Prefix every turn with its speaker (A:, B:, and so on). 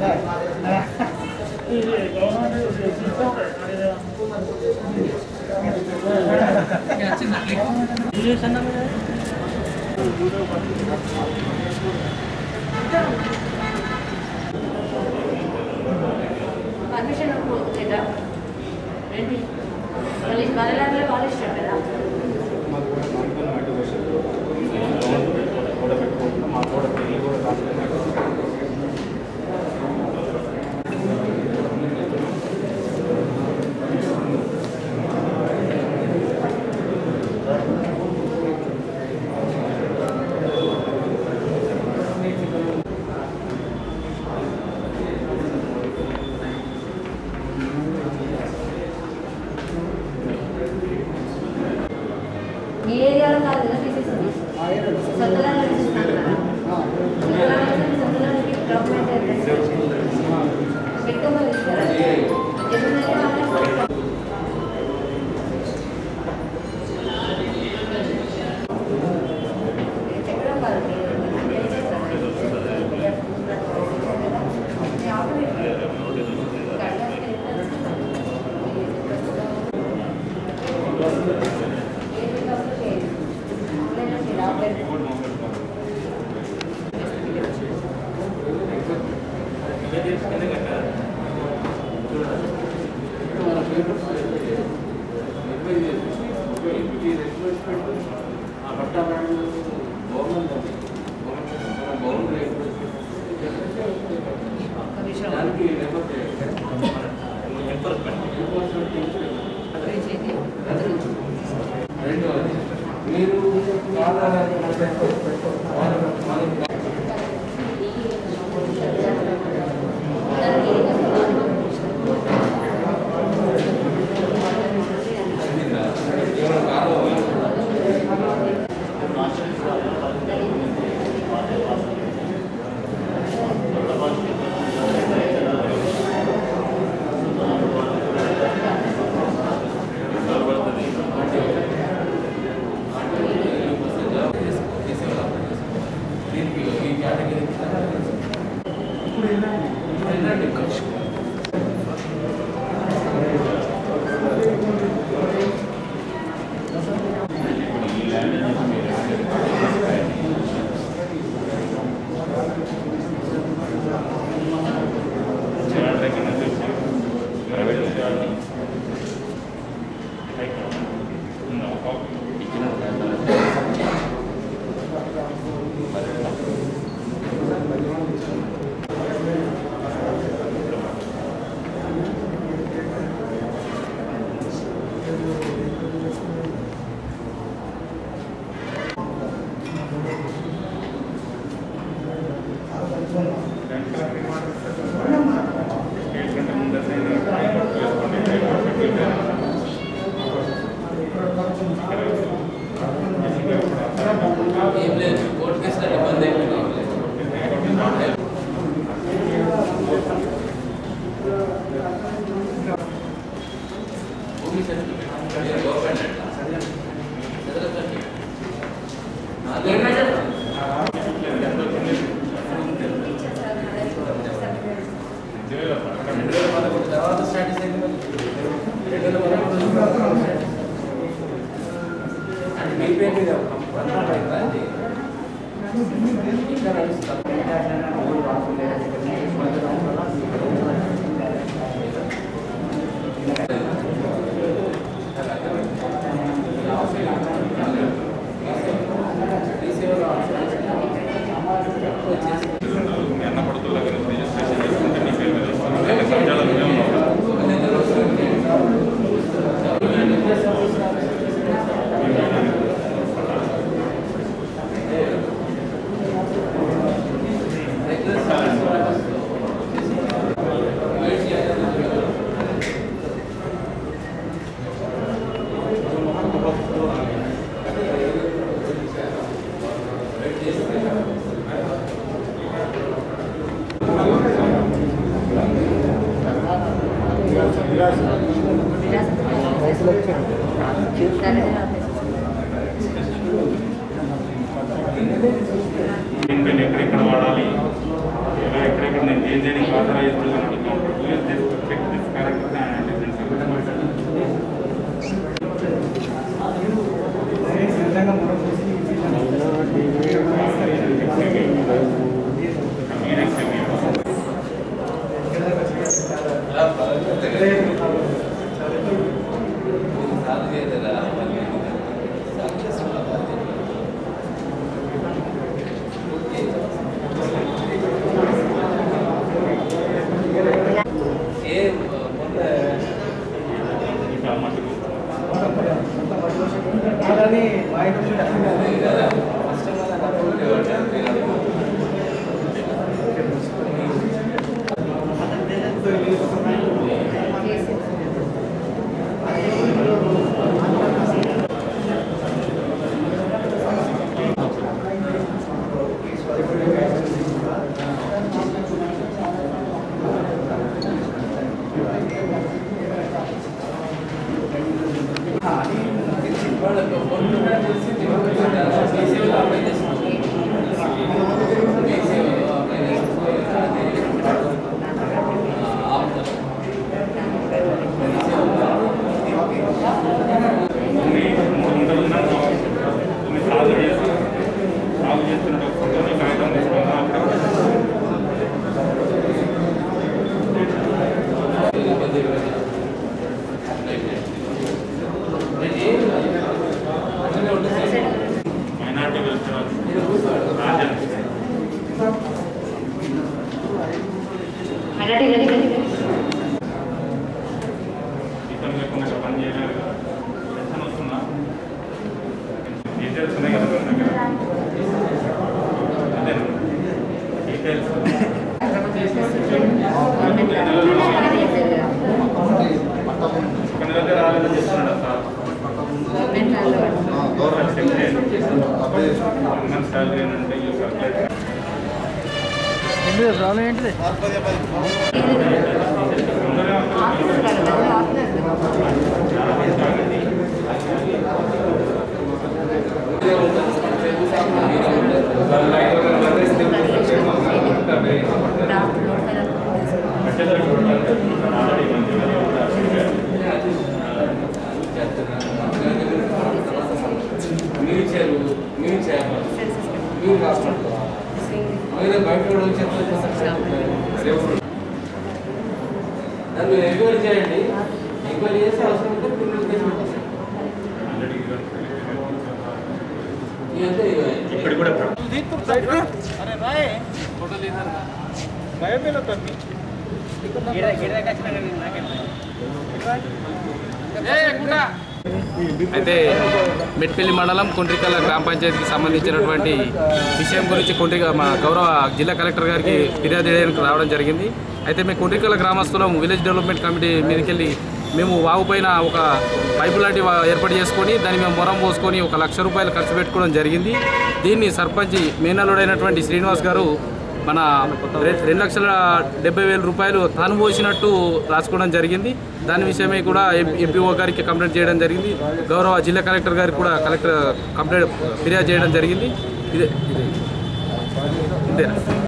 A: Permission లేదా రండి మళ్ళీ బదలాడలే వాళ్ళు ఇష్టం కదా
B: మాకు కూడా నాలుగు మట్టి పోసారు కూడా పెట్టుకుంటున్నాం మాకు కూడా పెళ్ళి కూడా కాకుండా
A: ఈ ఏరియాలో కాదు కదా తీసేసింది సొంతలాగా తీసేస్తున్నారు కదా సొంతలాగా గవర్నమెంట్ పెట్టుకోమని ఇస్తారా ఎప్పుడైనా వాళ్ళకి చెప్పడం కాదు మీరు చేసేస్తారా?
B: రెండవది మీరు ఆధారాన్ని దీనికి ఈ కేటగిరీ ఇప్పుడు ఏంటంటే ఏం లేదు కోర్టు కేసులో ఇబ్బంది ఏమి కావాలి భూమి సర్టిఫికేట్ గవర్నమెంట్ చదర సర్టిఫికేట్ రెండు వేల పదకొండు తర్వాత స్టాటస్ అయింది మరి. రెండు వేల పదకొండు అంటే మీ పేరు మీద పదకొండు అయిందా అది? ఇంకా నడుస్తుందా?
C: దీనిపైన ఎక్కడెక్కడ వాడాలి ఎలా ఎక్కడెక్కడ
B: నేను దేని దేనికి ఆధార చేస్తున్నాను use this check this character and సాగు చేసి సాగు చేస్తున్నట్టు కాగితం తీసుకున్నాం అక్కడ minority welfare Rajan
A: ready ready ready
B: జీతం లేకుండా ఇక్కడ పని చేయలేరు కదా పెన్షన్ వస్తుందా డీటెయిల్స్ ఉన్నాయి కదా మన దగ్గర అదే డీటెయిల్స్ ఒక నెల రాలేదని చెప్తున్నాడు సార్ గవర్నమెంట్ చెక్ చేయండి వన్ మంత్ శాలరీ అంటే యూ క్యాల్కులేట్
C: ప్రాబ్లం ఏంటిది
D: మీరు ఇచ్చారు మీరు ఇచ్చారు మీరు రాష్ట్రంలో మీరు బయట కూడా వచ్చారు నన్ను ఎంక్వైరీ చేయండి ఎంక్వైరీ చేసి అవసరం ఉంటే పిల్లలు కేసు పెట్టండి ఇదంతా
B: ఇప్పుడు కూడా
E: అయితే మెట్పల్లి మండలం కుండ్రికల గ్రామ పంచాయతీకి సంబంధించినటువంటి విషయం గురించి కుండ్రిక మా గౌరవ జిల్లా కలెక్టర్ గారికి ఫిర్యాదు చేయడానికి రావడం జరిగింది అయితే మేము కుండ్రికల గ్రామస్తులం విలేజ్ డెవలప్మెంట్ కమిటీ మీదకెళ్ళి మేము వాగు పైన ఒక పైపు లాంటి వా- ఏర్పాటు చేసుకొని దాన్ని మేము మొరం పోసుకొని ఒక లక్ష రూపాయలు ఖర్చు పెట్టుకోవడం జరిగింది దీన్ని సర్పంచ్ మేనల్లుడైనటువంటి శ్రీనివాస్ గారు మన రె- రెండు లక్షల డెబ్బై వేల రూపాయలు తాను పోసినట్టు రాసుకోవడం జరిగింది దాని విషయమై కూడా ఎం- ఎంపీఓ గారికి కంప్లైంట్ చేయడం జరిగింది గౌరవ జిల్లా కలెక్టర్ గారికి కూడా కలెక్టర్ కంప్లైంట్ ఫిర్యాదు చేయడం జరిగింది ఇదే ఇదే ఇంతేనా